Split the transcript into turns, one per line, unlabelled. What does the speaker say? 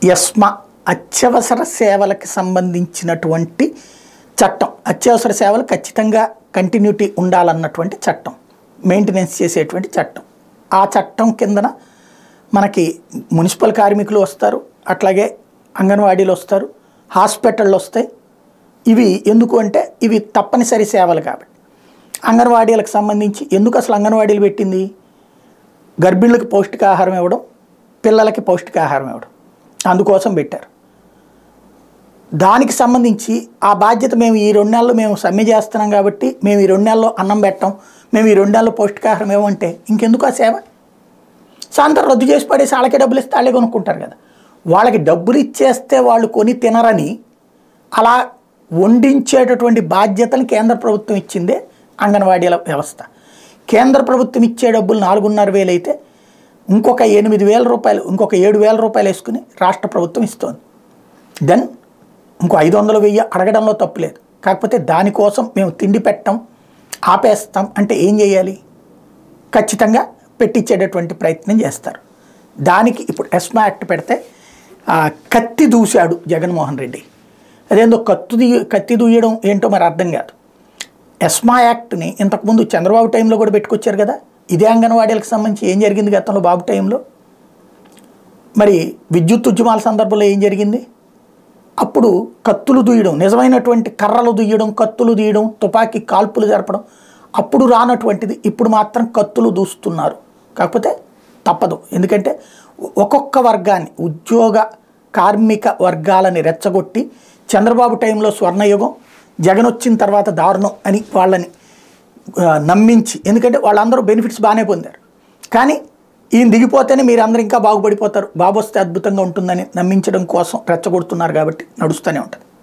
యస్మ అత్యవసర సేవలకు సంబంధించినటువంటి చట్టం అత్యవసర సేవలు ఖచ్చితంగా కంటిన్యూటీ ఉండాలన్నటువంటి చట్టం మెయింటెనెన్స్ చేసేటువంటి చట్టం ఆ చట్టం కిందన మనకి మున్సిపల్ కార్మికులు వస్తారు అట్లాగే అంగన్వాడీలు వస్తారు హాస్పిటళ్ళు వస్తాయి ఇవి ఎందుకు అంటే ఇవి తప్పనిసరి సేవలు కాబట్టి అంగన్వాడీలకు సంబంధించి ఎందుకు అసలు అంగన్వాడీలు పెట్టింది గర్భిణులకు పౌష్టికాహారం ఇవ్వడం పిల్లలకి పౌష్టికాహారం ఇవ్వడం అందుకోసం పెట్టారు దానికి సంబంధించి ఆ బాధ్యత మేము ఈ రెండు నెలలు మేము సమ్మె చేస్తున్నాం కాబట్టి మేము ఈ రెండు నెలల్లో అన్నం పెట్టాం మేము ఈ రెండు నెలలు పౌష్టికాహారం ఏమంటే ఇంకెందుకు ఆ సేవ సాయంత్రం రద్దు చేసి పడేసి వాళ్ళకి డబ్బులు ఇస్తే వాళ్ళే కొనుక్కుంటారు కదా వాళ్ళకి డబ్బులు ఇచ్చేస్తే వాళ్ళు కొని తినరని అలా వండించేటటువంటి బాధ్యతను కేంద్ర ప్రభుత్వం ఇచ్చిందే అంగన్వాడీల వ్యవస్థ కేంద్ర ప్రభుత్వం ఇచ్చే డబ్బులు నాలుగున్నర వేలు అయితే ఇంకొక ఎనిమిది వేల రూపాయలు ఇంకొక ఏడు వేల రూపాయలు వేసుకుని రాష్ట్ర ప్రభుత్వం ఇస్తోంది దెన్ ఇంకో ఐదు వందలు వెయ్యి అడగడంలో తప్పు లేదు కాకపోతే దానికోసం మేము తిండి పెట్టం ఆపేస్తాం అంటే ఏం చేయాలి ఖచ్చితంగా పెట్టించేటటువంటి ప్రయత్నం చేస్తారు దానికి ఇప్పుడు ఎస్మా యాక్ట్ పెడితే ఆ, కత్తి దూశాడు జగన్మోహన్ రెడ్డి అదేందో కత్తి దూ కత్తి దూయడం ఏంటో మరి అర్థం కాదు ఎస్మా యాక్ట్ని ఇంతకుముందు చంద్రబాబు టైంలో కూడా పెట్టుకొచ్చారు కదా ఇదే అంగన్వాడీలకు సంబంధించి ఏం జరిగింది గతంలో బాబు టైంలో మరి విద్యుత్ ఉద్యమాల సందర్భంలో ఏం జరిగింది అప్పుడు కత్తులు దూయడం నిజమైనటువంటి కర్రలు దూయడం కత్తులు దూయడం తుపాకీ కాల్పులు జరపడం అప్పుడు రానటువంటిది ఇప్పుడు మాత్రం కత్తులు దూస్తున్నారు కాకపోతే తప్పదు ఎందుకంటే ఒక్కొక్క వర్గాన్ని ఉద్యోగ కార్మిక వర్గాలని రెచ్చగొట్టి చంద్రబాబు టైంలో స్వర్ణయుగం జగన్ వచ్చిన తర్వాత దారుణం అని వాళ్ళని ఆ, నమ్మించి ఎందుకంటే వాళ్ళందరూ బెనిఫిట్స్ బాగానే పొందారు కానీ ఈయన దిగిపోతేనే మీరు అందరూ ఇంకా బాగుపడిపోతారు బాబు వస్తే అద్భుతంగా ఉంటుందని నమ్మించడం కోసం రెచ్చగొడుతున్నారు కాబట్టి నడుస్తూనే ఉంటుంది